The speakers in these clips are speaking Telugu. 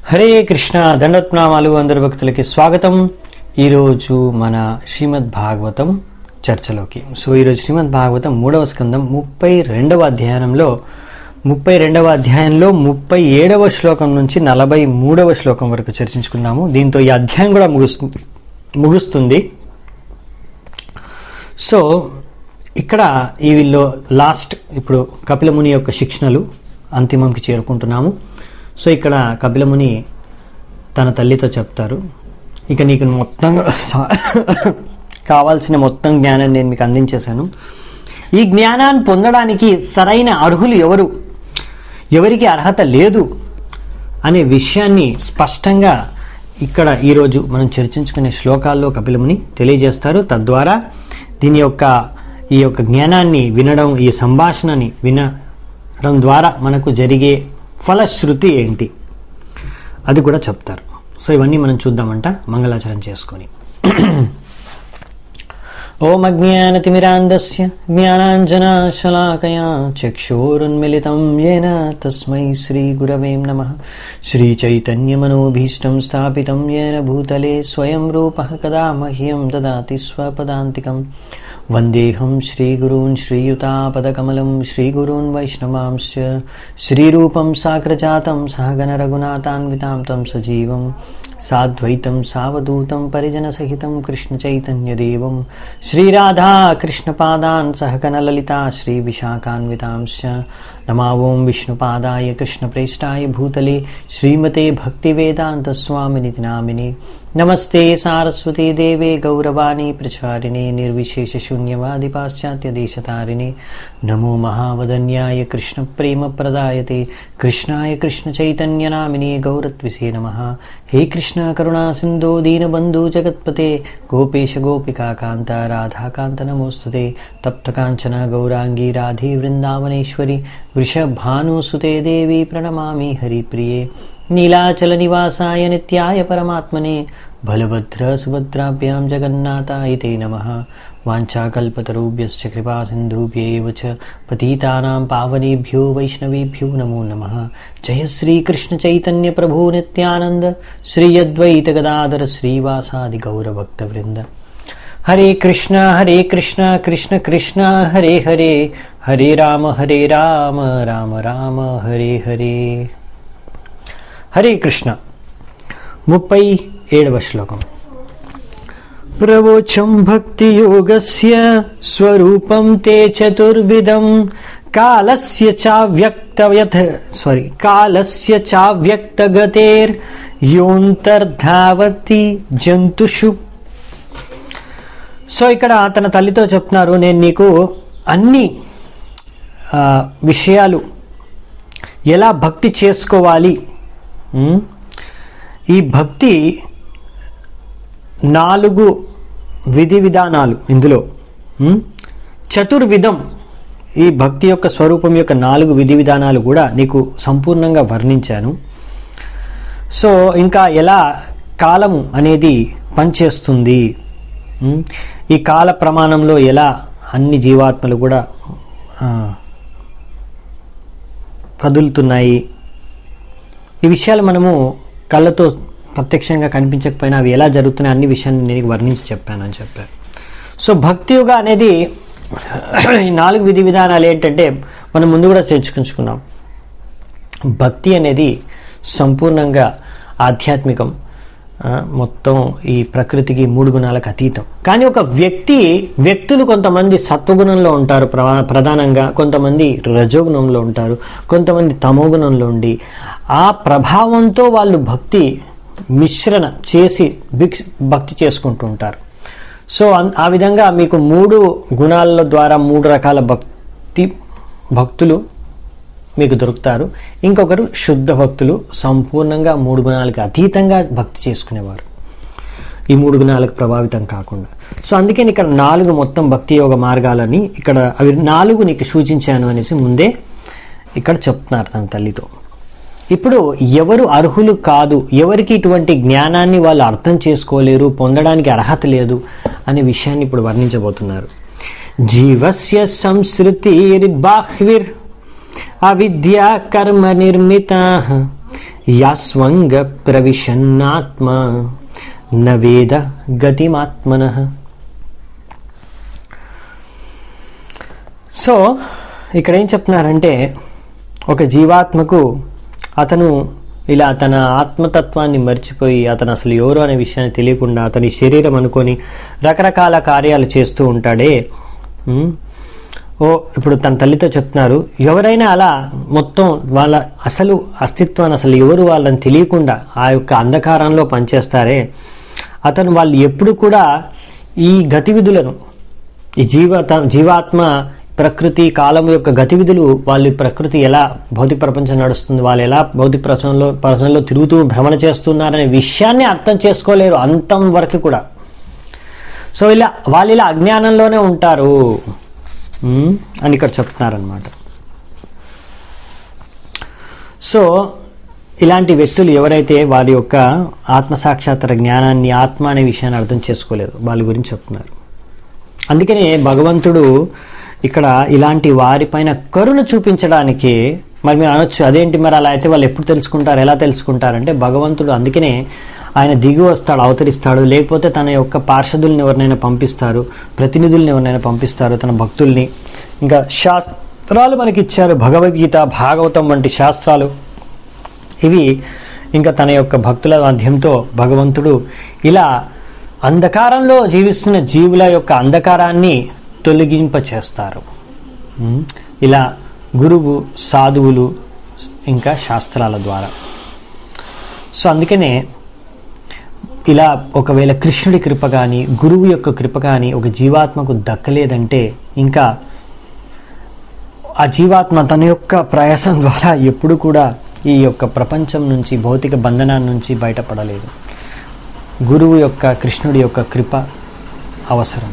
హరే కృష్ణ దండత్నామాలు అందరి భక్తులకి స్వాగతం ఈరోజు మన శ్రీమద్ భాగవతం చర్చలోకి సో ఈరోజు శ్రీమద్ భాగవతం మూడవ స్కందం ముప్పై రెండవ అధ్యాయంలో ముప్పై రెండవ అధ్యాయంలో ముప్పై ఏడవ శ్లోకం నుంచి నలభై మూడవ శ్లోకం వరకు చర్చించుకుందాము దీంతో ఈ అధ్యాయం కూడా ముగుస్తుంది ముగుస్తుంది సో ఇక్కడ ఈ వీళ్ళు లాస్ట్ ఇప్పుడు కపిలముని యొక్క శిక్షణలు అంతిమంకి చేరుకుంటున్నాము సో ఇక్కడ కపిలముని తన తల్లితో చెప్తారు ఇక నీకు మొత్తం సా- కావాల్సిన మొత్తం జ్ఞానాన్ని నేను మీకు అందించేశాను ఈ జ్ఞానాన్ని పొందడానికి సరైన అర్హులు ఎవరు ఎవరికి అర్హత లేదు అనే విషయాన్ని స్పష్టంగా ఇక్కడ ఈరోజు మనం చర్చించుకునే శ్లోకాల్లో కపిలముని తెలియజేస్తారు తద్వారా దీని యొక్క ఈ యొక్క జ్ఞానాన్ని వినడం ఈ సంభాషణని వినడం ద్వారా మనకు జరిగే ఫలశ్రుతి ఏంటి అది కూడా చెప్తారు సో ఇవన్నీ మనం చూద్దామంట మంగళాచరణ చేసుకొని ఓం అజ్ఞానతిమిరాంధస్య జ్ఞానాంజనాశలాకయా చక్షోరున్మిళితం येन తస్మై శ్రీగురవే నమः శ్రీచైతన్యమనోభీష్టం స్థాపితం येन భూతలే స్వయం రూపः కదా మह्यं దదాతి స్వపదాంతికం వందేహం శ్రీగురూన్ శ్రీయుతాపదకమలం శ్రీగురూన్ వైష్ణవాంశ్చ శ్రీరూపం సాగ్రజాతం సహగణ రఘునాథాన్వితాం తం సజీవం సాద్వైతం సావధూతం పరిజనసహితం కృష్ణచైతన్యదేవం శ్రీరాధా కృష్ణపాదాన్ సహకనలలితా శ్రీవిశాఖాన్వితాంశ్చ నమావోం విష్ణుపాదాయ కృష్ణప్రేష్టాయ భూతలే శ్రీమతే భక్తివేదాంతస్వామినితి నామిని నమస్తే సారస్వతీ దేవే గౌరవాణి ప్రచారిణే నిర్విశేషశూన్యవాది పాశ్చాత్యదేశతారిణే నమో మహావదన్యాయ కృష్ణప్రేమప్రదాయతే కృష్ణాయ కృష్ణచైతన్యనామినే గౌరత్విసే నమ హే కృష్ణ కరుణా సింధో దీనబంధు జగత్పతే గోపేశ గోపికాకాంత రాధాకాంత నమోస్తుతే తప్తకాంచన గౌరాంగీ రాధే వృందావనేశ్వరి వృషభానుసుతే దేవి ప్రణమామి హరిప్రియే నీలాచలనివాసాయ నిత్యాయ పరమాత్మనే బలభద్ర సుభద్రాభ్యాం జగన్నాథాయ తే నమః వాంఛాకల్పతరుభ్యశ్చ కృపా సింధుభ్యేవ చ పతీతానాం పావనేభ్యో వైష్ణవేభ్యో నమో నమః జయ శ్రీకృష్ణ చైతన్య ప్రభు నిత్యానంద శ్రీ అద్వైత గదాధర శ్రీవాసాది గౌరభక్తవృంద హరే కృష్ణ హరే కృష్ణ కృష్ణ కృష్ణ హరే హరే హరే రామ హరే రామ రామ రామ హరే హరే హరే కృష్ణ ముప్పై ఏడవ శ్లోకం ప్రవోచం భక్తి యోగస్య స్వరూపం తే చతుర్విధం కాలస్య చావ్యక్తయథ సారీ కాలస్య చావ్యక్తగతేర్ యోంతర్ధావతి జంతుషు సో ఇక్కడ తన తల్లితో చెప్తున్నారు నేను నీకు అన్ని ఆ, విషయాలు ఎలా భక్తి చేసుకోవాలి ఉమ్, ఈ భక్తి నాలుగు విధి విధానాలు ఇందులో ఉమ్, చతుర్విధం ఈ భక్తి యొక్క స్వరూపం యొక్క నాలుగు విధి విధానాలు కూడా నీకు సంపూర్ణంగా వర్ణించాను సో ఇంకా ఎలా కాలము అనేది పనిచేస్తుంది ఉమ్, ఈ కాల ప్రమాణంలో ఎలా అన్ని జీవాత్మలు కూడా ఆ, కదులుతున్నాయి ఈ విషయాలు మనము కళ్ళతో ప్రత్యక్షంగా కనిపించకపోయినా అవి ఎలా జరుగుతున్నాయి అన్ని విషయాన్ని నేను వర్ణించి చెప్పాను అని చెప్పారు సో భక్తి యోగ అనేది ఈ నాలుగు విధి విధానాలు ఏంటంటే మనం ముందు కూడా చర్చించుకున్నాం భక్తి అనేది సంపూర్ణంగా ఆధ్యాత్మికం ఆ, మొత్తం ఈ ప్రకృతికి మూడు గుణాలకు అతీతం కానీ ఒక వ్యక్తి వ్యక్తులు కొంతమంది సత్వగుణంలో ఉంటారు ప్రవా- ప్రధానంగా కొంతమంది రజోగుణంలో ఉంటారు కొంతమంది తమోగుణంలో ఉండి ఆ ప్రభావంతో వాళ్ళు భక్తి మిశ్రణ చేసి భిక్ష- భక్తి చేసుకుంటూ ఉంటారు సో అన్- ఆ విధంగా మీకు మూడు గుణాల ద్వారా మూడు రకాల భక్తి భక్తులు మీకు దొరుకుతారు ఇంకొకరు శుద్ధ భక్తులు సంపూర్ణంగా మూడు గుణాలకు అతీతంగా భక్తి చేసుకునేవారు ఈ మూడు గుణాలకు ప్రభావితం కాకుండా సో అందుకే ఇక్కడ నాలుగు మొత్తం భక్తి యోగ మార్గాలని ఇక్కడ అవి నాలుగు నీకు సూచించాను అనేసి ముందే ఇక్కడ చెప్తున్నారు తన తల్లితో ఇప్పుడు ఎవరు అర్హులు కాదు ఎవరికి ఇటువంటి జ్ఞానాన్ని వాళ్ళు అర్థం చేసుకోలేరు పొందడానికి అర్హత లేదు అనే విషయాన్ని ఇప్పుడు వర్ణించబోతున్నారు జీవస్య సంస్కృతి బాహ్విర్ అవిద్యా కర్మ నిర్మిత యాస్వంగ ప్రవిశన్నాత్మ నవేద గతిమాత్మన సో ఇక్కడ ఏం చెప్తున్నారంటే ఒక జీవాత్మకు అతను ఇలా తన ఆత్మతత్వాన్ని మర్చిపోయి అతను అసలు ఎవరు అనే విషయాన్ని తెలియకుండా అతని శరీరం అనుకొని రకరకాల కార్యాలు చేస్తూ ఉంటాడే ఉమ్, ఓ ఇప్పుడు తన తల్లితో చెప్తున్నారు ఎవరైనా అలా మొత్తం వాళ్ళ అసలు అస్తిత్వాన్ని అసలు ఎవరు వాళ్ళని తెలియకుండా ఆ యొక్క అంధకారంలో పనిచేస్తారే అతను వాళ్ళు ఎప్పుడు కూడా ఈ గతివిధులను ఈ జీవ జీవాత్మ ప్రకృతి కాలం యొక్క గతివిధులు వాళ్ళు ఈ ప్రకృతి ఎలా భౌతిక ప్రపంచం నడుస్తుంది వాళ్ళు ఎలా భౌతిక ప్రపంచంలో ప్రపంచంలో తిరుగుతూ భ్రమణ చేస్తున్నారనే విషయాన్ని అర్థం చేసుకోలేరు అంతం వరకు కూడా సో ఇలా వాళ్ళు ఇలా అజ్ఞానంలోనే ఉంటారు ఉమ్, అని ఇక్కడ చెప్తున్నారనమాట సో ఇలాంటి వ్యక్తులు ఎవరైతే వారి యొక్క ఆత్మసాక్షాత్తర జ్ఞానాన్ని ఆత్మ అనే విషయాన్ని అర్థం చేసుకోలేదు వాళ్ళ గురించి చెప్తున్నారు అందుకనే భగవంతుడు ఇక్కడ ఇలాంటి వారిపైన కరుణ చూపించడానికి మరి మీరు అనొచ్చు అదేంటి మరి అలా అయితే వాళ్ళు ఎప్పుడు తెలుసుకుంటారు ఎలా తెలుసుకుంటారంటే భగవంతుడు అందుకనే ఆయన దిగి వస్తాడు అవతరిస్తాడు లేకపోతే తన యొక్క పార్షదుల్ని ఎవరినైనా పంపిస్తారు ప్రతినిధుల్ని ఎవరినైనా పంపిస్తారు తన భక్తుల్ని ఇంకా శాస్త్రాలు మనకి ఇచ్చారు భగవద్గీత భాగవతం వంటి శాస్త్రాలు ఇవి ఇంకా తన యొక్క భక్తుల మాధ్యంతో భగవంతుడు ఇలా అంధకారంలో జీవిస్తున్న జీవుల యొక్క అంధకారాన్ని తొలగింప చేస్తారు ఉమ్, ఇలా గురువు సాధువులు ఇంకా శాస్త్రాల ద్వారా సో అందుకనే ఇలా ఒకవేళ కృష్ణుడి కృప కానీ గురువు యొక్క కృప కానీ ఒక జీవాత్మకు దక్కలేదంటే ఇంకా ఆ జీవాత్మ తన యొక్క ప్రయాసం ద్వారా ఎప్పుడు కూడా ఈ యొక్క ప్రపంచం నుంచి భౌతిక బంధనాల నుంచి బయటపడలేదు గురువు యొక్క కృష్ణుడి యొక్క కృప అవసరం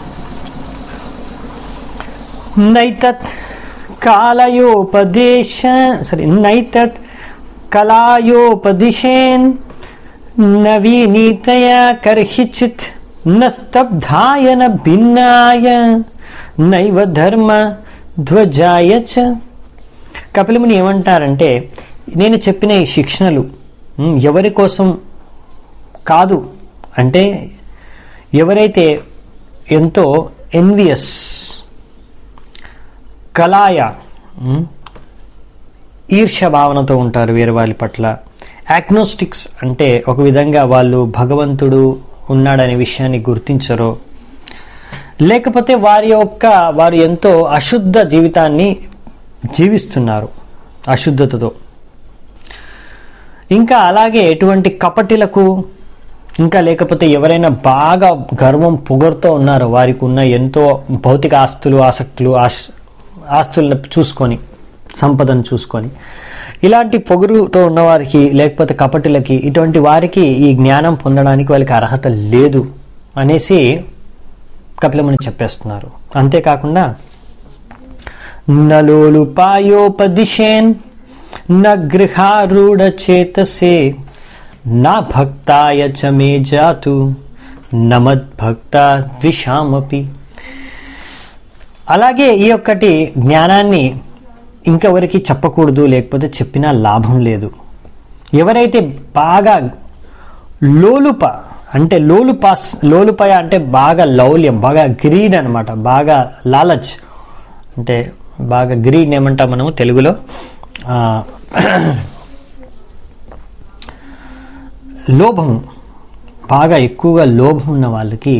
నైతత్ కాలయోపదేశ సరే నైతత్ కళాయోపదిశేన్ నవీనీతయా కర్హిచిత్ నస్తబ్ధాయ న భిన్నాయ నైవ ధర్మ ధ్వజాయ చ కపిలముని ఏమంటారంటే నేను చెప్పిన ఈ శిక్షణలు ఉమ్, ఎవరి కోసం కాదు అంటే ఎవరైతే ఎంతో ఎన్వియస్ కళాయ ఉమ్, ఈర్ష్య భావనతో ఉంటారు వేరే వాళ్ళ పట్ల యాగ్నోస్టిక్స్ అంటే ఒక విధంగా వాళ్ళు భగవంతుడు ఉన్నాడనే విషయాన్ని గుర్తించరో లేకపోతే వారి యొక్క వారు ఎంతో అశుద్ధ జీవితాన్ని జీవిస్తున్నారు అశుద్ధతతో ఇంకా అలాగే ఎటువంటి కపటిలకు ఇంకా లేకపోతే ఎవరైనా బాగా గర్వం పొగరుతో ఉన్నారో వారికి ఉన్న ఎంతో భౌతిక ఆస్తులు ఆసక్తులు ఆశ ఆస్తులను చూసుకొని సంపదను చూసుకొని ఇలాంటి పొగురుతో ఉన్నవారికి లేకపోతే కపటులకి ఇటువంటి వారికి ఈ జ్ఞానం పొందడానికి వాళ్ళకి అర్హత లేదు అనేసి కపిలముని చెప్పేస్తున్నారు అంతేకాకుండా నలోలుపాయోపదిశేన్ న గృహారూఢ చేతసే నా భక్తాయ చ మే జాతు నమద్భక్త ద్విషామపి అలాగే ఈ ఒక్కటి జ్ఞానాన్ని ఇంకెవరికి చెప్పకూడదు లేకపోతే చెప్పినా లాభం లేదు ఎవరైతే బాగా లోలుప అంటే లోలుపాస్ లోలుపయ అంటే బాగా లౌల్యం బాగా గ్రీడ్ అనమాట బాగా లాలచ్ అంటే బాగా గ్రీడ్ ఏమంటాం మనము తెలుగులో ఆ, లోభం బాగా ఎక్కువగా లోభం ఉన్న వాళ్ళకి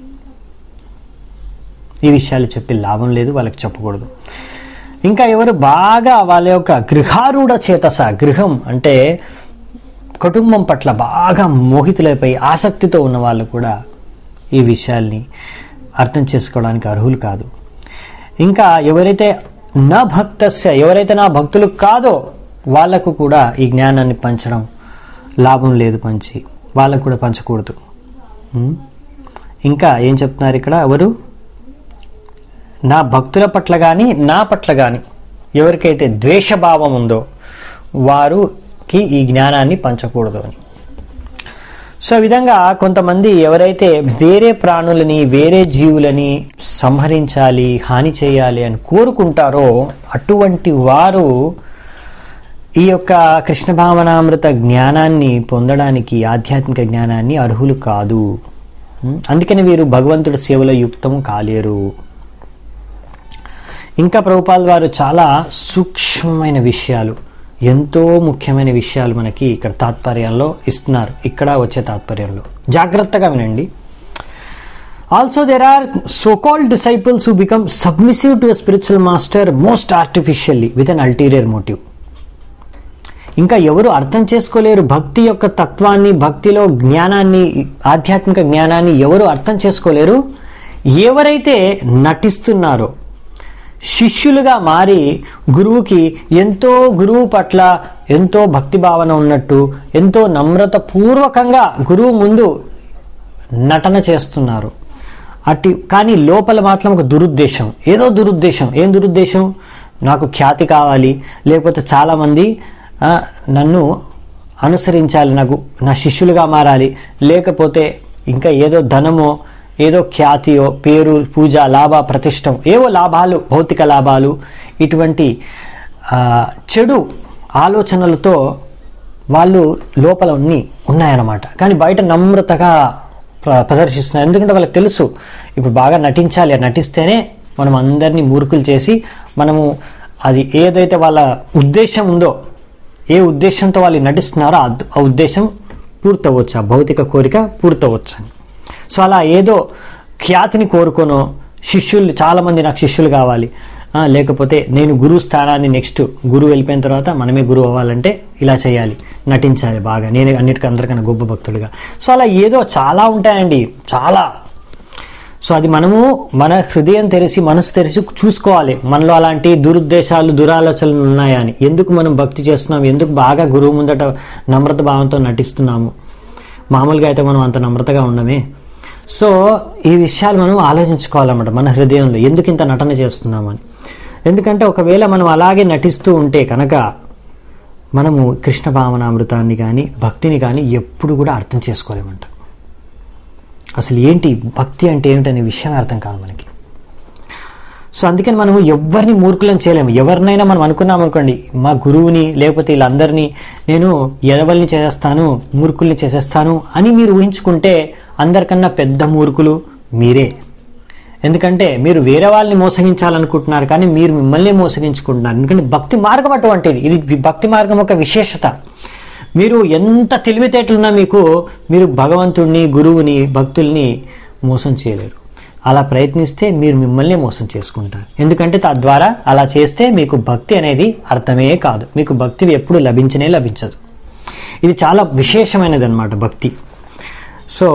ఈ విషయాలు చెప్పి లాభం లేదు వాళ్ళకి చెప్పకూడదు ఇంకా ఎవరు బాగా వాళ్ళ యొక్క గృహారూఢ చేతస గృహం అంటే కుటుంబం పట్ల బాగా మోహితులైపోయి ఆసక్తితో ఉన్న వాళ్ళు కూడా ఈ విషయాల్ని అర్థం చేసుకోవడానికి అర్హులు కాదు ఇంకా ఎవరైతే నా భక్తస్య ఎవరైతే నా భక్తులు కాదో వాళ్ళకు కూడా ఈ జ్ఞానాన్ని పంచడం లాభం లేదు పంచి వాళ్ళకు కూడా పంచకూడదు ఉం? ఇంకా ఏం చెప్తున్నారు ఇక్కడ ఎవరు నా భక్తుల పట్ల కానీ నా పట్ల కానీ ఎవరికైతే ద్వేషభావం ఉందో వారుకి ఈ జ్ఞానాన్ని పంచకూడదు అని సో ఈ విధంగా కొంతమంది ఎవరైతే వేరే ప్రాణులని వేరే జీవులని సంహరించాలి హాని చేయాలి అని కోరుకుంటారో అటువంటి వారు ఈ యొక్క కృష్ణ భావనామృత జ్ఞానాన్ని పొందడానికి ఆధ్యాత్మిక జ్ఞానాన్ని అర్హులు కాదు ఉం? అందుకని వీరు భగవంతుడి సేవలో యుక్తము కాలేరు ఇంకా ప్రభుపాల్ వారు చాలా సూక్ష్మమైన విషయాలు ఎంతో ముఖ్యమైన విషయాలు మనకి ఇక్కడ తాత్పర్యంలో ఇస్తున్నారు ఇక్కడ వచ్చే తాత్పర్యంలో జాగ్రత్తగా వినండి also there are so called disciples who become submissive to spiritual master most artificially with an ulterior motive ఇంకా ఎవరు అర్థం చేసుకోలేరు భక్తి యొక్క తత్వాన్ని భక్తిలో జ్ఞానాన్ని ఆధ్యాత్మిక జ్ఞానాన్ని ఎవరు అర్థం చేసుకోలేరు ఎవరైతే నటిస్తున్నారో శిష్యులుగా మారి గురువుకి ఎంతో గురువు పట్ల ఎంతో భక్తి భావన ఉన్నట్టు ఎంతో నమ్రత పూర్వకంగా గురువు ముందు నటన చేస్తున్నారు అట్టి కానీ లోపల మాత్రం ఒక దురుద్దేశం ఏదో దురుద్దేశం ఏం దురుద్దేశం నాకు ఖ్యాతి కావాలి లేకపోతే చాలామంది ఆ, నన్ను అనుసరించాలి నాకు నా శిష్యులుగా మారాలి లేకపోతే ఇంకా ఏదో ధనమో ఏదో ఖ్యాతియో పేరు పూజ లాభ ప్రతిష్టం ఏవో లాభాలు భౌతిక లాభాలు ఇటువంటి ఆ, చెడు ఆలోచనలతో వాళ్ళు లోపల ఉన్ని ఉన్నాయన్నమాట కానీ బయట నమ్రతగా ప్ర- ప్రదర్శిస్తున్నారు ఎందుకంటే వాళ్ళకి తెలుసు ఇప్పుడు బాగా నటించాలి ఆ నటిస్తేనే మనం అందరినీ మూర్ఖులు చేసి మనము అది ఏదైతే వాళ్ళ ఉద్దేశం ఉందో ఏ ఉద్దేశంతో వాళ్ళు నటిస్తున్నారో ఆ ఉద్- ఆ ఉద్దేశం పూర్తవచ్చు ఆ భౌతిక కోరిక పూర్తవచ్చు అని సో అలా ఏదో ఖ్యాతిని కోరుకోనో శిష్యులు చాలామంది నాకు శిష్యులు కావాలి ఆ, లేకపోతే నేను గురువు స్థానాన్ని నెక్స్ట్ గురువు వెళ్ళిపోయిన తర్వాత మనమే గురువు అవ్వాలంటే ఇలా చేయాలి నటించాలి బాగా నేను అన్నిటికీ అందరికన్నా గొప్ప భక్తుడిగా సో అలా ఏదో చాలా ఉంటాయండి చాలా సో అది మనము మన హృదయం తెరిచి మనసు తెరిచి చూసుకోవాలి మనలో అలాంటి దురుద్దేశాలు దురాలోచనలు ఉన్నాయా అని ఎందుకు మనం భక్తి చేస్తున్నాం ఎందుకు బాగా గురువు ముందట నమ్రత భావంతో నటిస్తున్నాము మామూలుగా అయితే మనం అంత నమ్రతగా ఉండమే సో ఈ విషయాలు మనం ఆలోచించుకోవాలన్నమాట మన హృదయంలో ఎందుకు ఇంత నటన చేస్తున్నామని ఎందుకంటే ఒకవేళ మనం అలాగే నటిస్తూ ఉంటే కనుక మనము కృష్ణ భావనామృతాన్ని కానీ భక్తిని కానీ ఎప్పుడు కూడా అర్థం చేసుకోలేమంట అసలు ఏంటి భక్తి అంటే ఏమిటనే విషయం అర్థం కాదు మనకి సో అందుకని మనము ఎవరిని మూర్ఖులను చేయలేము ఎవరినైనా మనం అనుకున్నాం అనుకోండి మా గురువుని లేకపోతే వీళ్ళందరినీ నేను ఎదవల్ని చేసేస్తాను మూర్ఖుల్ని చేసేస్తాను అని మీరు ఊహించుకుంటే అందరికన్నా పెద్ద మూర్ఖులు మీరే ఎందుకంటే మీరు వేరే వాళ్ళని మోసగించాలనుకుంటున్నారు కానీ మీరు మిమ్మల్ని మోసగించుకుంటున్నారు ఎందుకంటే భక్తి మార్గం అటువంటిది ఇది భక్తి మార్గం ఒక విశేషత మీరు ఎంత తెలివితేటలున్నా మీకు మీరు భగవంతుడిని గురువుని భక్తుల్ని మోసం చేయలేరు అలా ప్రయత్నిస్తే మీరు మిమ్మల్ని మోసం చేసుకుంటారు ఎందుకంటే తద్వారా అలా చేస్తే మీకు భక్తి అనేది అర్థమే కాదు మీకు భక్తి ఎప్పుడు లభించనే లభించదు ఇది చాలా విశేషమైనది అనమాట భక్తి సో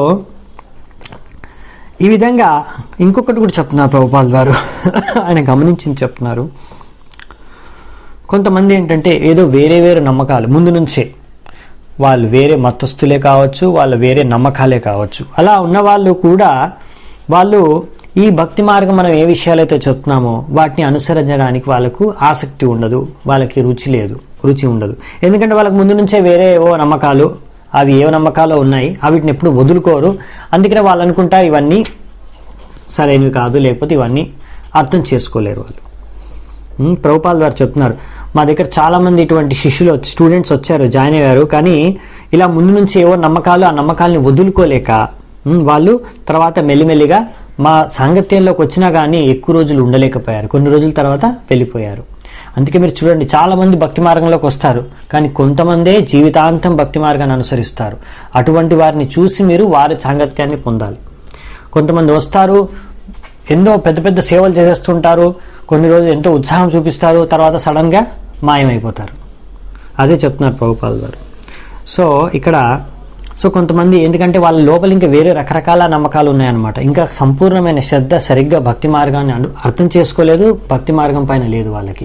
ఈ విధంగా ఇంకొకటి కూడా చెప్తున్నారు ప్రభుపాల్ గారు ఆయన గమనించింది చెప్తున్నారు కొంతమంది ఏంటంటే ఏదో వేరే వేరే నమ్మకాలు ముందు నుంచే వాళ్ళు వేరే మతస్థులే కావచ్చు వాళ్ళ వేరే నమ్మకాలే కావచ్చు అలా ఉన్న వాళ్ళు కూడా వాళ్ళు ఈ భక్తి మార్గం మనం ఏ విషయాలైతే చెప్తున్నామో వాటిని అనుసరించడానికి వాళ్ళకు ఆసక్తి ఉండదు వాళ్ళకి రుచి లేదు రుచి ఉండదు ఎందుకంటే వాళ్ళకి ముందు నుంచే వేరే ఏవో నమ్మకాలు అవి ఏ నమ్మకాలు ఉన్నాయి వీటిని ఎప్పుడు వదులుకోరు అందుకనే వాళ్ళు అనుకుంటారు ఇవన్నీ సరైనవి కాదు లేకపోతే ఇవన్నీ అర్థం చేసుకోలేరు వాళ్ళు ఉమ్, ప్రభుపాల్ గారు చెప్తున్నారు మా దగ్గర చాలా మంది ఇటువంటి శిష్యులు వచ్చి- స్టూడెంట్స్ వచ్చారు జాయిన్ అయ్యారు కానీ ఇలా ముందు నుంచి ఏవో నమ్మకాలు ఆ నమ్మకాలని వదులుకోలేక ఉమ్, వాళ్ళు తర్వాత మెల్లిమెల్లిగా మా సాంగత్యంలోకి వచ్చినా కానీ ఎక్కువ రోజులు ఉండలేకపోయారు కొన్ని రోజుల తర్వాత వెళ్ళిపోయారు అందుకే మీరు చూడండి చాలా మంది భక్తి మార్గంలోకి వస్తారు కానీ కొంతమందే జీవితాంతం భక్తి మార్గాన్ని అనుసరిస్తారు అటువంటి వారిని చూసి మీరు వారి సాంగత్యాన్ని పొందాలి కొంతమంది వస్తారు ఎన్నో పెద్ద పెద్ద సేవలు చేసేస్తుంటారు కొన్ని రోజులు ఎంతో ఉత్సాహం చూపిస్తారు తర్వాత సడన్గా మాయమైపోతారు అదే చెప్తున్నారు ప్రభుపాల్ గారు సో ఇక్కడ సో కొంతమంది ఎందుకంటే వాళ్ళ లోపల ఇంకా వేరే రకరకాల నమ్మకాలు ఉన్నాయన్నమాట ఇంకా సంపూర్ణమైన శ్రద్ధ సరిగ్గా భక్తి మార్గాన్ని అను- అర్థం చేసుకోలేదు భక్తి మార్గం పైన లేదు వాళ్ళకి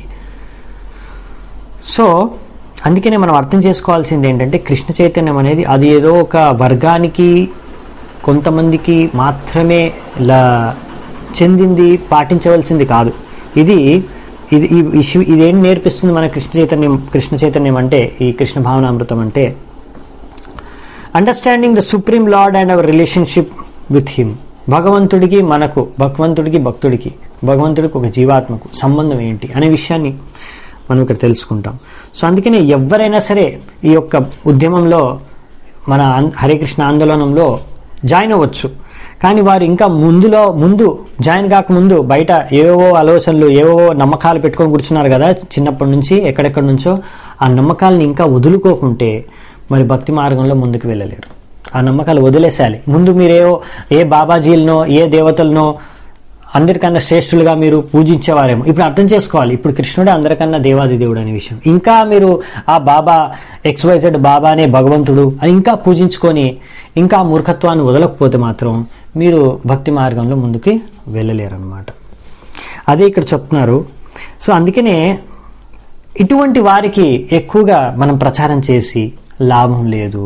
సో అందుకనే మనం అర్థం చేసుకోవాల్సింది ఏంటంటే కృష్ణ చైతన్యం అనేది అది ఏదో ఒక వర్గానికి కొంతమందికి మాత్రమే లా చెందింది పాటించవలసింది కాదు ఇది ఇది ఈ- ఈ శివ- ఇదేం నేర్పిస్తుంది మన కృష్ణ చైతన్యం కృష్ణ చైతన్యం అంటే ఈ కృష్ణ భావనామృతం అంటే understanding the supreme lord and our relationship with him భగవంతుడికి మనకు భగవంతుడికి భక్తుడికి భగవంతుడికి ఒక జీవాత్మకు సంబంధం ఏంటి అనే విషయాన్ని మనం ఇక్కడ తెలుసుకుంటాం సో అందుకనే ఎవరైనా సరే ఈ యొక్క ఉద్యమంలో మన ఆన్- హరే కృష్ణ ఆందోళనంలో జాయిన్ అవ్వచ్చు కానీ వారు ఇంకా ముందులో ముందు జాయిన్ కాకముందు బయట ఏవో ఆలోచనలు ఏవో నమ్మకాలు పెట్టుకొని కూర్చున్నారు కదా చిన్నప్పటి నుంచి ఎక్కడెక్కడి నుంచో ఆ నమ్మకాలను ఇంకా వదులుకోకుంటే మరి భక్తి మార్గంలో ముందుకు వెళ్ళలేరు ఆ నమ్మకాలు వదిలేసేయాలి ముందు మీరేవో ఏ బాబాజీలనో ఏ దేవతలనో అందరికన్నా శ్రేష్ఠులుగా మీరు పూజించేవారేమో ఇప్పుడు అర్థం చేసుకోవాలి ఇప్పుడు కృష్ణుడే అందరికన్నా దేవాది దేవుడు అనే విషయం ఇంకా మీరు ఆ బాబా ఎక్స్వైజెడ్ బాబానే భగవంతుడు అని ఇంకా పూజించుకొని ఇంకా ఆ మూర్ఖత్వాన్ని వదలకపోతే మాత్రం మీరు భక్తి మార్గంలో ముందుకి వెళ్ళలేరన్నమాట అదే ఇక్కడ చెప్తున్నారు సో అందుకనే ఇటువంటి వారికి ఎక్కువగా మనం ప్రచారం చేసి లాభం లేదు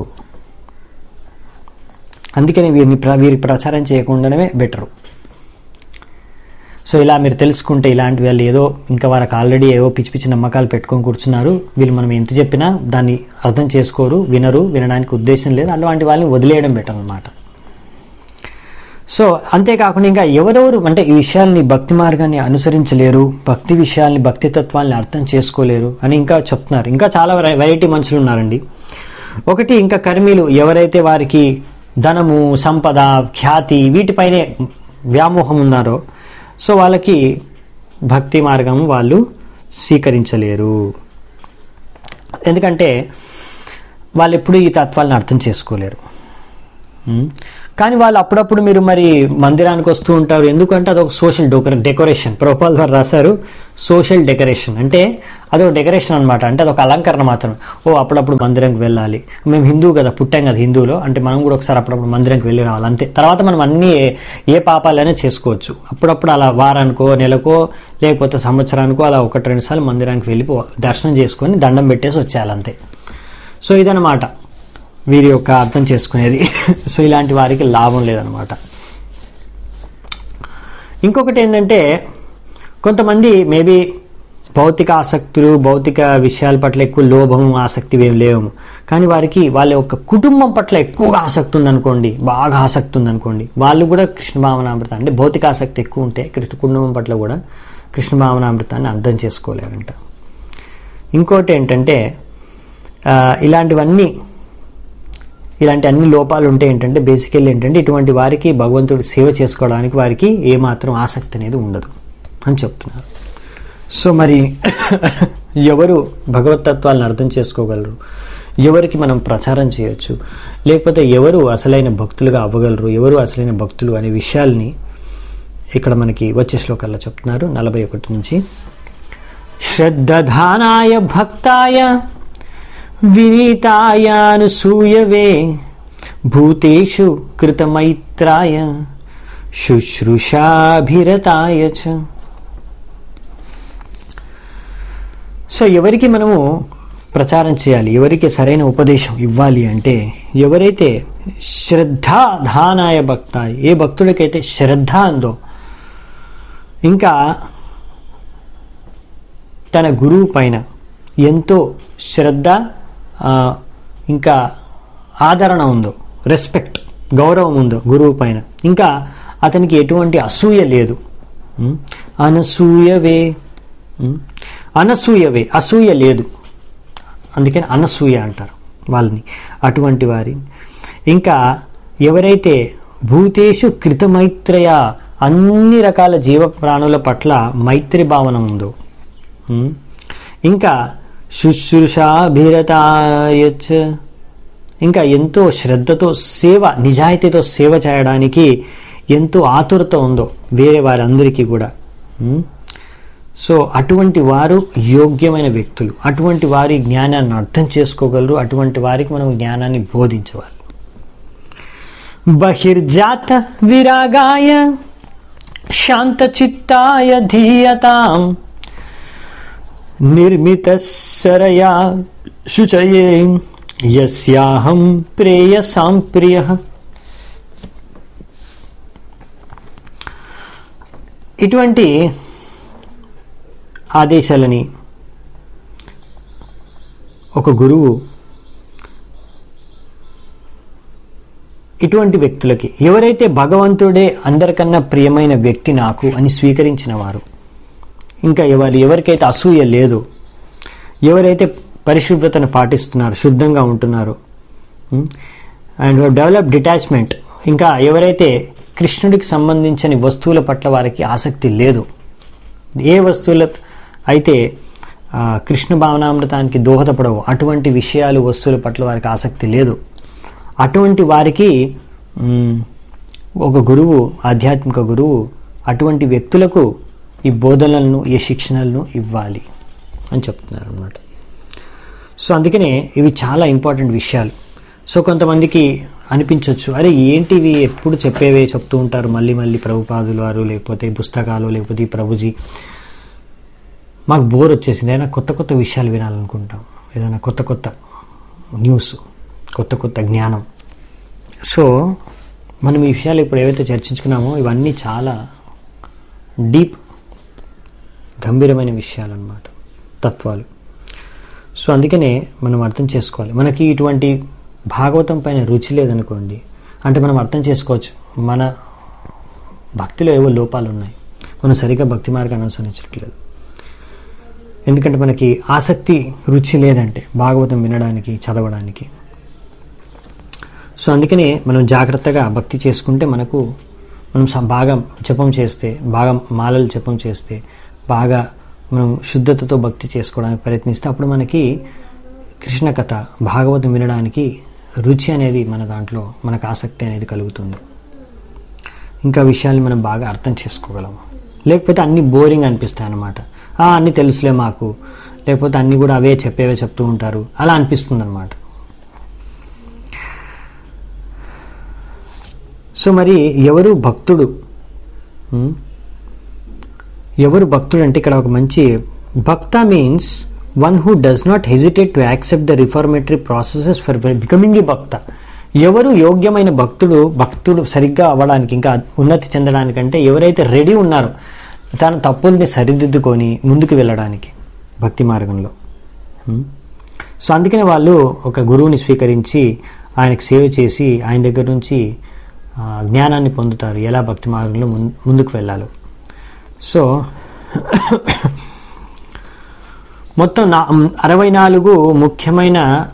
అందుకని వీరిని ప్ర- వీరి ప్రచారం చేయకుండానే బెటరు సో ఇలా మీరు తెలుసుకుంటే ఇలాంటి వాళ్ళు ఏదో ఇంకా వారికి ఆల్రెడీ ఏవో పిచ్చి పిచ్చి నమ్మకాలు పెట్టుకొని కూర్చున్నారు వీళ్ళు మనం ఎంత చెప్పినా దాన్ని అర్థం చేసుకోరు వినరు వినడానికి ఉద్దేశం లేదు అలాంటి వాళ్ళని వదిలేయడం బెటర్ అనమాట సో అంతేకాకుండా ఇంకా ఎవరెవరు అంటే ఈ విషయాల్ని భక్తి మార్గాన్ని అనుసరించలేరు భక్తి విషయాల్ని భక్తి తత్వాల్ని అర్థం చేసుకోలేరు అని ఇంకా చెప్తున్నారు ఇంకా చాలా వెరై- వెరైటీ మనుషులు ఉన్నారండి ఒకటి ఇంకా కర్మీలు ఎవరైతే వారికి ధనము సంపద ఖ్యాతి వీటిపైనే వ్యామోహం ఉన్నారో సో వాళ్ళకి భక్తి మార్గం వాళ్ళు స్వీకరించలేరు ఎందుకంటే వాళ్ళు ఎప్పుడు ఈ తత్వాలను అర్థం చేసుకోలేరు ఉమ్. కానీ వాళ్ళు అప్పుడప్పుడు మీరు మరి మందిరానికి వస్తూ ఉంటారు ఎందుకంటే అదొక సోషల్ డెకరే డెకరేషన్ ప్రభుపాల్ వారు రాశారు సోషల్ డెకరేషన్ అంటే అదొక డెకరేషన్ అనమాట అంటే అదొక అలంకరణ మాత్రం ఓ అప్పుడప్పుడు మందిరంకి వెళ్ళాలి మేము హిందూ కదా పుట్టాం కదా హిందువులో అంటే మనం కూడా ఒకసారి అప్పుడప్పుడు మందిరంకి వెళ్ళి రావాలి అంతే తర్వాత మనం అన్ని ఏ- ఏ పాపాలైనా చేసుకోవచ్చు అప్పుడప్పుడు అలా వారానికో నెలకో లేకపోతే సంవత్సరానికో అలా ఒకటి రెండు సార్లు మందిరానికి వెళ్ళి పో- దర్శనం చేసుకొని దండం పెట్టేసి వచ్చేయాలి అంతే సో ఇదనమాట వీరి యొక్క అర్థం చేసుకునేది సో ఇలాంటి వారికి లాభం లేదనమాట ఇంకొకటి ఏంటంటే కొంతమంది మేబీ భౌతిక ఆసక్తులు భౌతిక విషయాల పట్ల ఎక్కువ లోభం ఆసక్తి ఏం లేవు కానీ వారికి వాళ్ళ యొక్క కుటుంబం పట్ల ఎక్కువగా ఆసక్తి ఉందనుకోండి బాగా ఆసక్తి ఉందనుకోండి వాళ్ళు కూడా కృష్ణ భావనామృతం అంటే భౌతిక ఆసక్తి ఎక్కువ ఉంటే కృష్ణ కుటుంబం పట్ల కూడా కృష్ణ భావనామృతాన్ని అర్థం చేసుకోలేరంట ఇంకోటి ఏంటంటే ఆ, ఇలాంటివన్నీ ఇలాంటి అన్ని లోపాలు ఉంటే ఏంటంటే బేసికల్లీ ఏంటంటే ఇటువంటి వారికి భగవంతుడి సేవ చేసుకోవడానికి వారికి ఏమాత్రం ఆసక్తి అనేది ఉండదు అని చెప్తున్నారు సో మరి ఎవరు భగవతత్వాలను అర్థం చేసుకోగలరు ఎవరికి మనం ప్రచారం చేయొచ్చు లేకపోతే ఎవరు అసలైన భక్తులుగా అవ్వగలరు ఎవరు అసలైన భక్తులు అనే విషయాల్ని ఇక్కడ మనకి వచ్చే శ్లోకాల్లో చెప్తున్నారు నలభై ఒకటి నుంచి శ్రద్ధధానాయ భక్తాయ వినీతాయానుసూయవే భూతేషు కృతమైత్రాయ శుశ్రూషాభిరతాయ చ సో ఎవరికి మనము ప్రచారం చేయాలి ఎవరికి సరైన ఉపదేశం ఇవ్వాలి అంటే ఎవరైతే శ్రద్ధాధానాయ భక్తాయ ఏ భక్తుడికైతే శ్రద్ధ అందో ఇంకా తన గురువు పైన ఎంతో శ్రద్ధ ఆ, ఇంకా ఆదరణ ఉందో రెస్పెక్ట్ గౌరవం ఉందో గురువు పైన ఇంకా అతనికి ఎటువంటి అసూయ లేదు ఉం? అనసూయవే ఉం? అనసూయవే అసూయ లేదు అందుకని అనసూయ అంటారు వాళ్ళని అటువంటి వారి ఇంకా ఎవరైతే భూతేషు కృతమైత్రయ అన్ని రకాల జీవ ప్రాణుల పట్ల మైత్రి భావన ఉందో ఉం? ఇంకా శుశ్రూషాభిరతాయచ ఇంకా ఎంతో శ్రద్ధతో సేవ నిజాయితీతో సేవ చేయడానికి ఎంతో ఆతురత ఉందో వేరే వారందరికీ కూడా ఉం? సో అటువంటి వారు యోగ్యమైన వ్యక్తులు అటువంటి వారి జ్ఞానాన్ని అర్థం చేసుకోగలరు అటువంటి వారికి మనం జ్ఞానాన్ని బోధించవాలి బహిర్జాత విరాగాయ శాంతచిత్తాయ ధీయతాం నిర్మితసరయా శుచయే యస్యాహం ప్రేయసాం ప్రియ ఇటువంటి ఆదేశాలని ఒక గురువు ఇటువంటి వ్యక్తులకి ఎవరైతే భగవంతుడే అందరికన్నా ప్రియమైన వ్యక్తి నాకు అని స్వీకరించిన వారు ఇంకా ఎవరు ఎవరికైతే అసూయ లేదు ఎవరైతే పరిశుభ్రతను పాటిస్తున్నారో శుద్ధంగా ఉంటున్నారో అండ్ డెవలప్ డిటాచ్మెంట్ ఇంకా ఎవరైతే కృష్ణుడికి సంబంధించిన వస్తువుల పట్ల వారికి ఆసక్తి లేదు ఏ వస్తువుల అయితే ఆ, కృష్ణ భావనామృతానికి దోహదపడవు అటువంటి విషయాలు వస్తువుల పట్ల వారికి ఆసక్తి లేదు అటువంటి వారికి మ్, ఒక గురువు ఆధ్యాత్మిక గురువు అటువంటి వ్యక్తులకు ఈ బోధనలను ఈ శిక్షణలను ఇవ్వాలి అని చెప్తున్నారు అనమాట సో అందుకనే ఇవి చాలా ఇంపార్టెంట్ విషయాలు సో కొంతమందికి అనిపించవచ్చు అరే ఏంటి ఇవి ఎప్పుడు చెప్పేవే చెప్తూ ఉంటారు మళ్ళీ మళ్ళీ ప్రభుపాదులు వారు లేకపోతే పుస్తకాలు లేకపోతే ఈ ప్రభుజీ మాకు బోర్ వచ్చేసింది అయినా కొత్త కొత్త విషయాలు వినాలనుకుంటాం ఏదైనా కొత్త కొత్త న్యూస్ కొత్త కొత్త జ్ఞానం సో మనం ఈ విషయాలు ఇప్పుడు ఏవైతే చర్చించుకున్నామో ఇవన్నీ చాలా డీప్ గంభీరమైన విషయాలు అన్నమాట తత్వాలు సో అందుకనే మనం అర్థం చేసుకోవాలి మనకి ఇటువంటి భాగవతం పైన రుచి లేదనుకోండి అంటే మనం అర్థం చేసుకోవచ్చు మన భక్తిలో ఏవో లోపాలు ఉన్నాయి మనం సరిగ్గా భక్తి మార్గాన్ని అనుసరించట్లేదు ఎందుకంటే మనకి ఆసక్తి రుచి లేదంటే భాగవతం వినడానికి చదవడానికి సో అందుకనే మనం జాగ్రత్తగా భక్తి చేసుకుంటే మనకు మనం స- బాగా జపం చేస్తే బాగా మాలలు జపం చేస్తే బాగా మనం శుద్ధతతో భక్తి చేసుకోవడానికి ప్రయత్నిస్తే అప్పుడు మనకి కృష్ణ కథ భాగవతం వినడానికి రుచి అనేది మన దాంట్లో మనకు ఆసక్తి అనేది కలుగుతుంది ఇంకా విషయాల్ని మనం బాగా అర్థం చేసుకోగలం లేకపోతే అన్ని బోరింగ్ అనిపిస్తాయి అన్నమాట "ఆ, అన్నీ తెలుసులే మాకు లేకపోతే అన్నీ కూడా అవే చెప్పేవే చెప్తూ ఉంటారు అలా అనిపిస్తుంది అనమాట సో మరి ఎవరు భక్తుడు ఉమ్? ఎవరు భక్తుడు అంటే ఇక్కడ ఒక మంచి భక్త means one who does not hesitate to accept the reformatory processes for becoming ఈ భక్త ఎవరు యోగ్యమైన భక్తుడు భక్తుడు సరిగ్గా అవ్వడానికి ఇంకా ఉన్నతి చెందడానికంటే ఎవరైతే రెడీ ఉన్నారో తన తప్పుల్ని సరిదిద్దుకొని ముందుకు వెళ్ళడానికి భక్తి మార్గంలో ఉమ్. సో అందుకనే వాళ్ళు ఒక గురువుని స్వీకరించి ఆయనకు సేవ చేసి ఆయన దగ్గర నుంచి ఆ, జ్ఞానాన్ని పొందుతారు ఎలా భక్తి మార్గంలో ముం- ముందుకు వెళ్ళాలో సో మొత్తం నా అరవై నాలుగు ముఖ్యమైన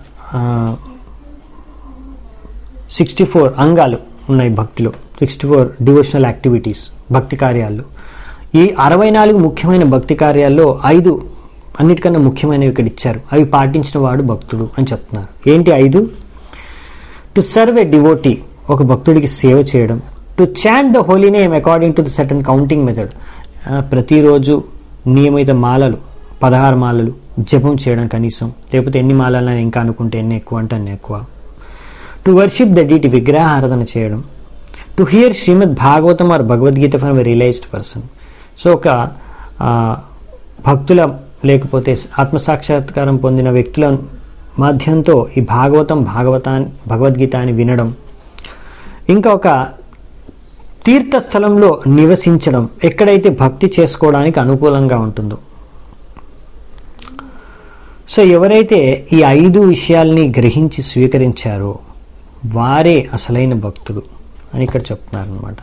సిక్స్టీ ఫోర్ అంగాలు ఉన్నాయి భక్తిలో సిక్స్టీ ఫోర్ డివోషనల్ యాక్టివిటీస్ భక్తి కార్యాల్లో ఈ అరవై నాలుగు ముఖ్యమైన భక్తి కార్యాల్లో ఐదు అన్నిటికన్నా ముఖ్యమైనవి ఇక్కడ ఇచ్చారు అవి పాటించిన వాడు భక్తుడు అని చెప్తున్నారు ఏంటి ఐదు టు సర్వ్ ఎ డివోటీ ఒక భక్తుడికి సేవ చేయడం to chant the holy name according to the certain counting method ప్రతిరోజు నియమిత మాలలు పదహారు మాలలు జపం చేయడం కనీసం లేకపోతే ఎన్ని మాలలు ఇంకా అనుకుంటే ఎన్ని ఎక్కువ అంటే అన్ని ఎక్కువ టు వర్షిప్ ద డీటి విగ్రహారాధన చేయడం to hear Shrimad Bhagavatam or Bhagavad Gita from a realized person so ఒక ఆ, భక్తుల లేకపోతే ఆత్మసాక్షాత్కారం పొందిన వ్యక్తుల మాధ్యంతో ఈ భాగవతం భాగవతాన్ని భగవద్గీత అని వినడం ఇంకా ఒక తీర్థస్థలంలో నివసించడం ఎక్కడైతే భక్తి చేసుకోవడానికి అనుకూలంగా ఉంటుందో సో ఎవరైతే ఈ ఐదు విషయాల్ని గ్రహించి స్వీకరించారో వారే అసలైన భక్తుడు అని ఇక్కడ చెప్తున్నారు అనమాట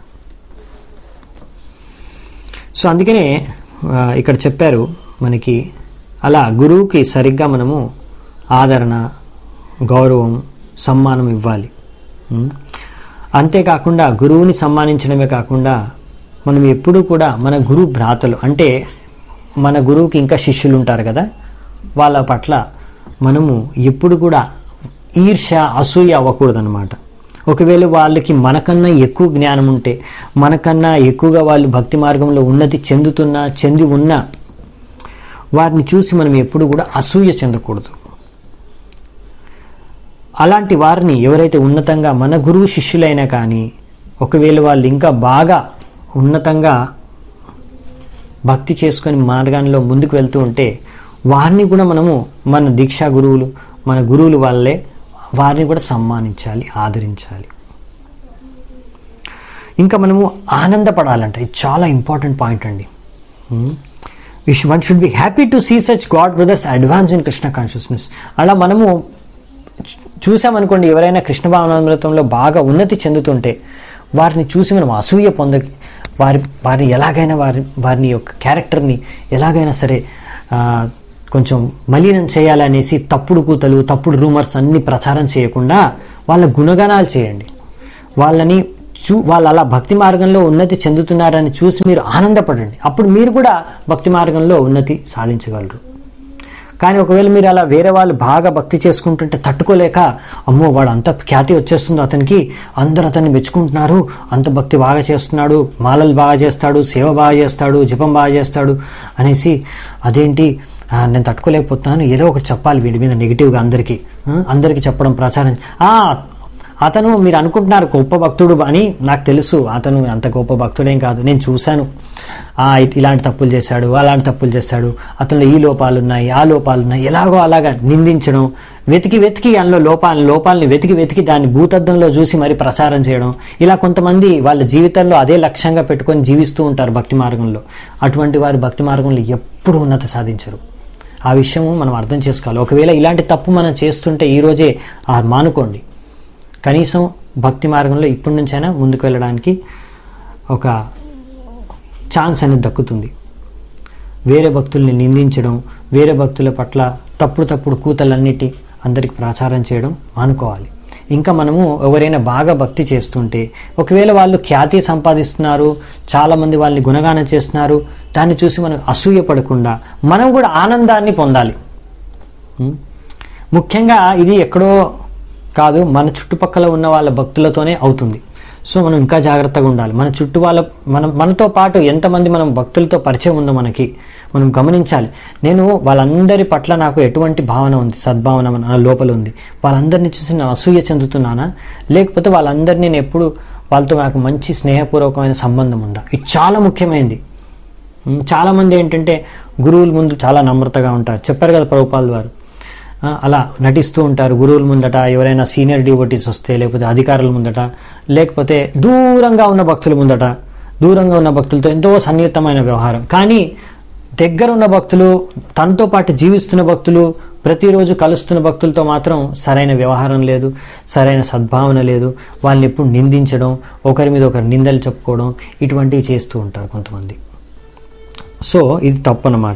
సో అందుకనే ఆ, ఇక్కడ చెప్పారు మనకి అలా గురువుకి సరిగ్గా మనము ఆదరణ గౌరవం సమ్మానం ఇవ్వాలి ఉం? అంతేకాకుండా గురువుని సమ్మానించడమే కాకుండా మనం ఎప్పుడూ కూడా మన గురువు భ్రాతలు అంటే మన గురువుకి ఇంకా శిష్యులు ఉంటారు కదా వాళ్ళ పట్ల మనము ఎప్పుడు కూడా ఈర్ష అసూయ అవ్వకూడదన్నమాట ఒకవేళ వాళ్ళకి మనకన్నా ఎక్కువ జ్ఞానం ఉంటే మనకన్నా ఎక్కువగా వాళ్ళు భక్తి మార్గంలో ఉన్నతి చెందుతున్నా చెంది ఉన్నా వారిని చూసి మనం ఎప్పుడు కూడా అసూయ చెందకూడదు అలాంటి వారిని ఎవరైతే ఉన్నతంగా మన గురువు శిష్యులైనా కానీ ఒకవేళ వాళ్ళు ఇంకా బాగా ఉన్నతంగా భక్తి చేసుకొని మార్గాల్లో ముందుకు వెళ్తూ ఉంటే వారిని కూడా మనము మన దీక్షా గురువులు మన గురువులు వాళ్ళే వారిని కూడా సమ్మానించాలి ఆదరించాలి ఇంకా మనము ఆనందపడాలంట ఇది చాలా ఇంపార్టెంట్ పాయింట్ అండి one should be happy to see such god brothers advance in Krishna consciousness అలా మనము చూ- చూసామనుకోండి ఎవరైనా కృష్ణ భావనామృతంలో బాగా ఉన్నతి చెందుతుంటే వారిని చూసి మనం అసూయ పొంద వారి వారిని ఎలాగైనా వారి వారిని యొక్క క్యారెక్టర్ని ఎలాగైనా సరే ఆ, కొంచెం మలినం చేయాలనేసి తప్పుడు కూతలు తప్పుడు రూమర్స్ అన్ని ప్రచారం చేయకుండా వాళ్ళ గుణగణాలు చేయండి వాళ్ళని చూ వాళ్ళు అలా భక్తి మార్గంలో ఉన్నతి చెందుతున్నారని చూసి మీరు ఆనందపడండి అప్పుడు మీరు కూడా భక్తి మార్గంలో ఉన్నతి సాధించగలరు కానీ ఒకవేళ మీరు అలా వేరే వాళ్ళు బాగా భక్తి చేసుకుంటుంటే తట్టుకోలేక అమ్మో వాడు అంత ఖ్యాతి వచ్చేస్తుందో అతనికి అందరూ అతన్ని మెచ్చుకుంటున్నారు అంత భక్తి బాగా చేస్తున్నాడు మాలలు బాగా చేస్తాడు సేవ బాగా చేస్తాడు జపం బాగా చేస్తాడు అనేసి అదేంటి ఆ, నేను తట్టుకోలేకపోతున్నాను ఏదో ఒకటి చెప్పాలి వీడి మీద నెగిటివ్గా అందరికీ ఆ, అందరికీ చెప్పడం ప్రచారం ఆ, అతను మీరు అనుకుంటున్నారు గొప్ప భక్తుడు అని నాకు తెలుసు అతను అంత గొప్ప భక్తుడేం కాదు నేను చూశాను ఆ, ఇ- ఇలాంటి తప్పులు చేశాడు అలాంటి తప్పులు చేశాడు అతనిలో ఈ లోపాలు ఉన్నాయి ఆ లోపాలు ఉన్నాయి ఎలాగో అలాగా నిందించడం వెతికి వెతికి అందులో లోపాలని లోపాలని వెతికి వెతికి దాన్ని భూతద్దంలో చూసి మరి ప్రచారం చేయడం ఇలా కొంతమంది వాళ్ళ జీవితంలో అదే లక్ష్యంగా పెట్టుకొని జీవిస్తూ ఉంటారు భక్తి మార్గంలో అటువంటి వారు భక్తి మార్గంలో ఎప్పుడు ఉన్నత సాధించరు ఆ విషయము మనం అర్థం చేసుకోవాలి ఒకవేళ ఇలాంటి తప్పు మనం చేస్తుంటే ఈ రోజే ఆ మానుకోండి కనీసం భక్తి మార్గంలో ఇప్పటి నుంచైనా ముందుకు వెళ్ళడానికి ఒక ఛాన్స్ అనేది దక్కుతుంది వేరే భక్తుల్ని నిందించడం వేరే భక్తుల పట్ల తప్పుడు తప్పుడు కూతలన్నిటి అందరికి ప్రచారం చేయడం మానుకోవాలి ఇంకా మనము ఎవరైనా బాగా భక్తి చేస్తుంటే ఒకవేళ వాళ్ళు ఖ్యాతి సంపాదిస్తున్నారు చాలామంది వాళ్ళని గుణగానం చేస్తున్నారు దాన్ని చూసి మనం అసూయ పడకుండా మనం కూడా ఆనందాన్ని పొందాలి ఉం? ముఖ్యంగా ఇది ఎక్కడో కాదు మన చుట్టుపక్కల ఉన్న వాళ్ళ భక్తులతోనే అవుతుంది సో మనం ఇంకా జాగ్రత్తగా ఉండాలి మన చుట్టూ వాళ్ళ మనం మనతో పాటు ఎంతమంది మనం భక్తులతో పరిచయం ఉందో మనకి మనం గమనించాలి నేను వాళ్ళందరి పట్ల నాకు ఎటువంటి భావన ఉంది సద్భావన నా లోపల ఉంది వాళ్ళందరినీ చూసి నేను అసూయ చెందుతున్నానా లేకపోతే వాళ్ళందరినీ నేను ఎప్పుడు వాళ్ళతో నాకు మంచి స్నేహపూర్వకమైన సంబంధం ఉందా ఇది చాలా ముఖ్యమైనది ఉమ్, చాలా మంది ఏంటంటే గురువుల ముందు చాలా నమ్రతగా ఉంటారు చెప్పారు కదా ప్రభుపాల్ వారు ఆ, అలా నటిస్తూ ఉంటారు గురువుల ముందట ఎవరైనా సీనియర్ డివోటీస్ వస్తే లేకపోతే అధికారుల ముందట లేకపోతే దూరంగా ఉన్న భక్తుల ముందట దూరంగా ఉన్న భక్తులతో ఎంతో సన్నిహితమైన వ్యవహారం కానీ దగ్గర ఉన్న భక్తులు తనతో పాటు జీవిస్తున్న భక్తులు ప్రతిరోజు కలుస్తున్న భక్తులతో మాత్రం సరైన వ్యవహారం లేదు సరైన సద్భావన లేదు వాళ్ళని ఎప్పుడు నిందించడం ఒకరి మీద ఒకరు నిందలు చెప్పుకోవడం ఇటువంటివి చేస్తూ ఉంటారు కొంతమంది సో ఇది తప్పు అన్నమాట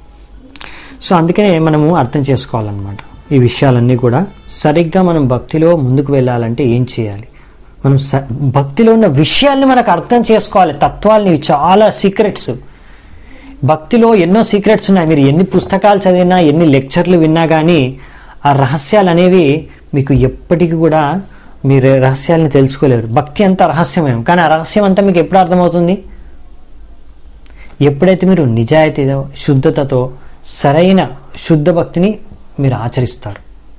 సో అందుకనే మనము అర్థం చేసుకోవాలన్నమాట ఈ విషయాలన్నీ కూడా సరిగ్గా మనం భక్తిలో ముందుకు వెళ్ళాలంటే ఏం చేయాలి మనం స భక్తిలో ఉన్న విషయాల్ని మనకు అర్థం చేసుకోవాలి తత్వాల్ని ఇవి చాలా సీక్రెట్స్ భక్తిలో ఎన్నో సీక్రెట్స్ ఉన్నాయి మీరు ఎన్ని పుస్తకాలు చదివినా ఎన్ని లెక్చర్లు విన్నా కానీ ఆ రహస్యాలు అనేవి మీకు ఎప్పటికీ కూడా మీరు రహస్యాలను తెలుసుకోలేరు భక్తి అంతా రహస్యమేం కానీ ఆ రహస్యం అంతా మీకు ఎప్పుడు అర్థమవుతుంది ఎప్పుడైతే మీరు నిజాయితీతో శుద్ధతతో సరైన శుద్ధ భక్తిని మీరు ఆచరిస్తారు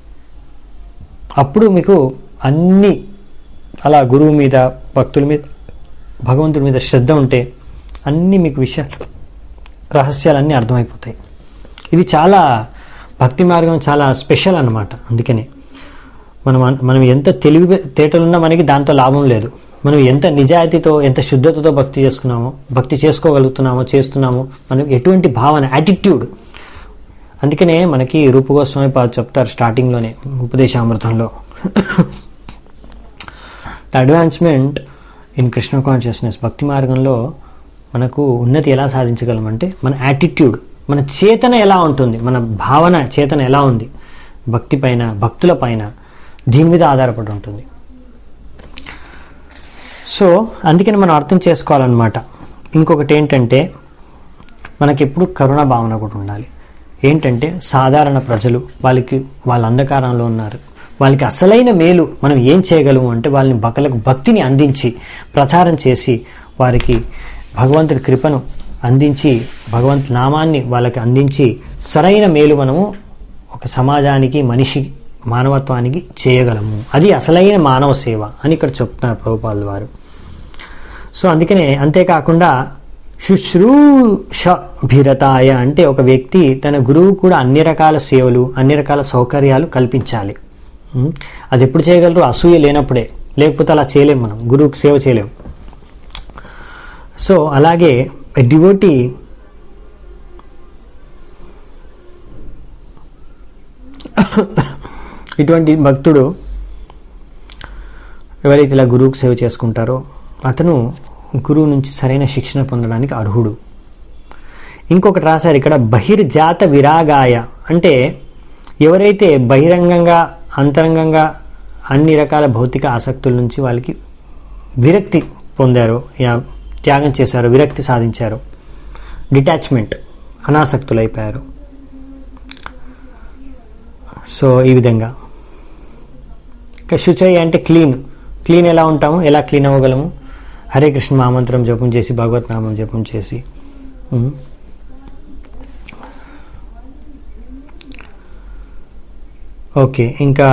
అప్పుడు మీకు అన్ని అలా గురువు మీద భక్తుల మీద భగవంతుడి మీద శ్రద్ధ ఉంటే అన్ని మీకు విషయాలు రహస్యాలన్నీ అర్థమైపోతాయి ఇది చాలా భక్తి మార్గం చాలా స్పెషల్ అన్నమాట అందుకనే మనం అన్- మనం ఎంత తెలివి తేటలున్నా మనకి దాంతో లాభం లేదు మనం ఎంత నిజాయితీతో ఎంత శుద్ధతతో భక్తి చేసుకున్నామో భక్తి చేసుకోగలుగుతున్నామో చేస్తున్నామో మనకి ఎటువంటి భావన యాటిట్యూడ్ అందుకనే మనకి రూపగోస్వామి పాద చెప్తారు స్టార్టింగ్లోనే ఉపదేశామృతంలో అడ్వాన్స్మెంట్ ఇన్ కృష్ణ కాన్షియస్నెస్ భక్తి మార్గంలో మనకు ఉన్నతి ఎలా సాధించగలమంటే మన యాటిట్యూడ్ మన చేతన ఎలా ఉంటుంది మన భావన చేతన ఎలా ఉంది భక్తి పైన భక్తుల పైన దీని మీద ఆధారపడి ఉంటుంది సో అందుకని మనం అర్థం చేసుకోవాలన్నమాట ఇంకొకటి ఏంటంటే మనకి ఎప్పుడు కరుణ భావన కూడా ఉండాలి ఏంటంటే సాధారణ ప్రజలు వాళ్ళకి వాళ్ళ అంధకారంలో ఉన్నారు వాళ్ళకి అసలైన మేలు మనం ఏం చేయగలము అంటే వాళ్ళని భక్తులకు భక్తిని అందించి ప్రచారం చేసి వారికి భగవంతుడి కృపను అందించి భగవంతు నామాన్ని వాళ్ళకి అందించి సరైన మేలు మనము ఒక సమాజానికి మనిషి మానవత్వానికి చేయగలము అది అసలైన మానవ సేవ అని ఇక్కడ చెప్తున్నారు ప్రభుపాల్ వారు సో అందుకనే అంతేకాకుండా శుశ్రూషభిరతాయ అంటే ఒక వ్యక్తి తన గురువు కూడా అన్ని రకాల సేవలు అన్ని రకాల సౌకర్యాలు కల్పించాలి ఉం? అది ఎప్పుడు చేయగలరు అసూయ లేనప్పుడే లేకపోతే అలా చేయలేం మనం గురువుకి సేవ చేయలేం సో అలాగే డివోటీ ఇటువంటి భక్తుడు ఎవరైతే ఇలా గురువుకు సేవ చేసుకుంటారో అతను గురువు నుంచి సరైన శిక్షణ పొందడానికి అర్హుడు ఇంకొకటి రాశారు ఇక్కడ బహిర్జాత విరాగాయ అంటే ఎవరైతే బహిరంగంగా అంతరంగంగా అన్ని రకాల భౌతిక ఆసక్తుల నుంచి వాళ్ళకి విరక్తి పొందారో యా త్యాగం చేశారో విరక్తి సాధించారో డిటాచ్మెంట్ అనాసక్తులైపోయారు సో ఈ విధంగా ఇంకా శుచయ్య అంటే క్లీన్ క్లీన్ ఎలా ఉంటాము ఎలా క్లీన్ అవ్వగలము హరే కృష్ణ మహామంత్రం జపం చేసి భగవత్ నామం జపం చేసి ఉమ్. ఓకే ఇంకా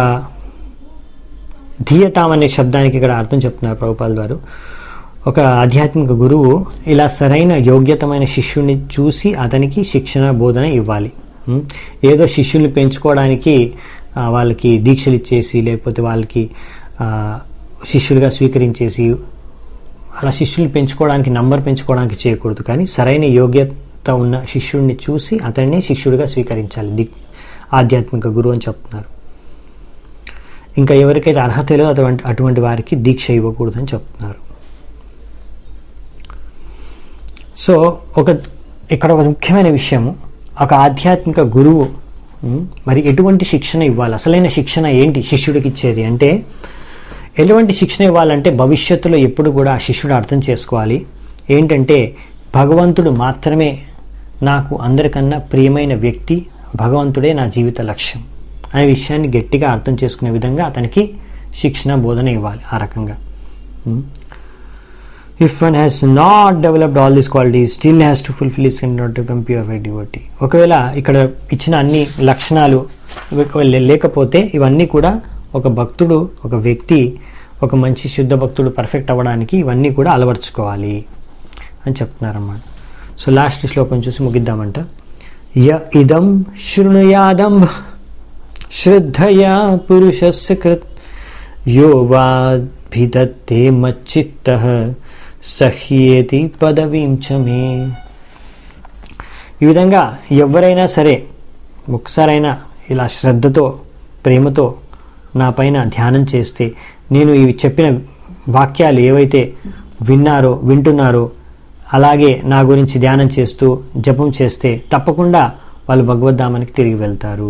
ధీయతాం అనే శబ్దానికి ఇక్కడ అర్థం చెప్తున్నారు ప్రభుపాల్ వారు ఒక ఆధ్యాత్మిక గురువు ఇలా సరైన యోగ్యతమైన శిష్యుడిని చూసి అతనికి శిక్షణ బోధన ఇవ్వాలి ఉం? ఏదో శిష్యుల్ని పెంచుకోవడానికి ఆ, వాళ్ళకి దీక్షలు ఇచ్చేసి లేకపోతే వాళ్ళకి ఆ, శిష్యులుగా స్వీకరించేసి అలా శిష్యుల్ని పెంచుకోవడానికి నంబర్ పెంచుకోవడానికి చేయకూడదు కానీ సరైన యోగ్యత ఉన్న శిష్యుడిని చూసి అతన్ని శిష్యుడిగా స్వీకరించాలి ది ఆధ్యాత్మిక గురువు అని చెప్తున్నారు ఇంకా ఎవరికైతే అర్హత లేదో అటువంటి అటువంటి వారికి దీక్ష ఇవ్వకూడదని చెప్తున్నారు సో ఒక ఇక్కడ ఒక ముఖ్యమైన విషయము ఒక ఆధ్యాత్మిక గురువు ఉం, మరి ఎటువంటి శిక్షణ ఇవ్వాలి అసలైన శిక్షణ ఏంటి శిష్యుడికి ఇచ్చేది అంటే ఎటువంటి శిక్షణ ఇవ్వాలంటే భవిష్యత్తులో ఎప్పుడు కూడా ఆ శిష్యుడు అర్థం చేసుకోవాలి ఏంటంటే భగవంతుడు మాత్రమే నాకు అందరికన్నా ప్రియమైన వ్యక్తి భగవంతుడే నా జీవిత లక్ష్యం అనే విషయాన్ని గట్టిగా అర్థం చేసుకునే విధంగా అతనికి శిక్షణ బోధన ఇవ్వాలి ఆ రకంగా if one has not developed all these qualities still has to fulfil is can not become pure by devotee ఒకవేళ ఇక్కడ ఇచ్చిన అన్ని లక్షణాలు ఒకవేళ లేకపోతే ఇవన్నీ కూడా ఒక భక్తుడు ఒక వ్యక్తి ఒక మంచి శుద్ధ భక్తుడు పర్ఫెక్ట్ అవ్వడానికి ఇవన్నీ కూడా అలవర్చుకోవాలి అని చెప్తున్నారన్నమాట సో లాస్ట్ శ్లోకం చూసి ముగిద్దామంట య ఇదం శృణుయాదం శ్రద్ధయా పురుషస్య కృత్ యో వాభిదత్తే మచ్చిత్త సహ్యేతి పదవీం చ మే ఈ విధంగా ఎవరైనా సరే ఒకసారైనా ఇలా శ్రద్ధతో ప్రేమతో నా పైన ధ్యానం చేస్తే నేను ఇవి చెప్పిన వాక్యాలు ఏవైతే విన్నారో వింటున్నారో అలాగే నా గురించి ధ్యానం చేస్తూ జపం చేస్తే తప్పకుండా వాళ్ళు భగవద్ధామానికి తిరిగి వెళ్తారు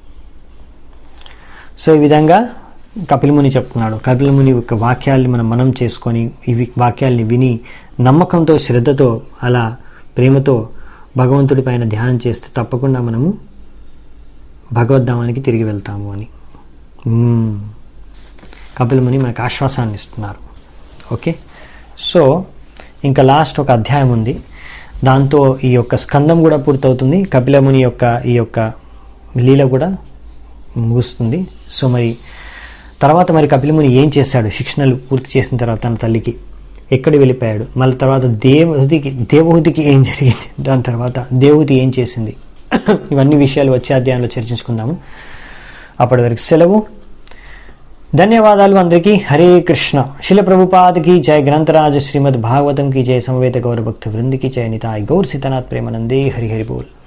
సో ఈ విధంగా కపిలముని చెప్తున్నాడు కపిలముని యొక్క వాక్యాల్ని మనం మనం చేసుకొని ఇవి వాక్యాల్ని విని నమ్మకంతో శ్రద్ధతో అలా ప్రేమతో భగవంతుడి పైన ధ్యానం చేస్తే తప్పకుండా మనము భగవద్ధామానికి తిరిగి వెళ్తాము అని మ్మ్. కపిలముని మనకు ఆశ్వాసాన్ని ఇస్తున్నారు ఓకే సో ఇంకా లాస్ట్ ఒక అధ్యాయం ఉంది దాంతో ఈ యొక్క స్కందం కూడా పూర్తవుతుంది కపిలముని యొక్క ఈ యొక్క లీల కూడా ముగుస్తుంది సో మరి తర్వాత మరి కపిలముని ఏం చేశాడు శిక్షణలు పూర్తి చేసిన తర్వాత తన తల్లికి ఎక్కడికి వెళ్ళిపోయాడు మళ్ళీ తర్వాత దేవహుతికి దేవహుతికి ఏం జరిగింది దాని తర్వాత దేవహుతి ఏం చేసింది ఇవన్నీ విషయాలు వచ్చే అధ్యాయంలో చర్చించుకుందాము అప్పటి వరకు సెలవు ధన్యవాదాలు అందరికీ హరే కృష్ణ శిల ప్రభుపాదకి జయ గ్రంథరాజ శ్రీమద్ భాగవతం की जय समवेत गौर भक्त वृंद की जय निताय गौर सीतानाथ प्रेमानंदे हरि हरि बोल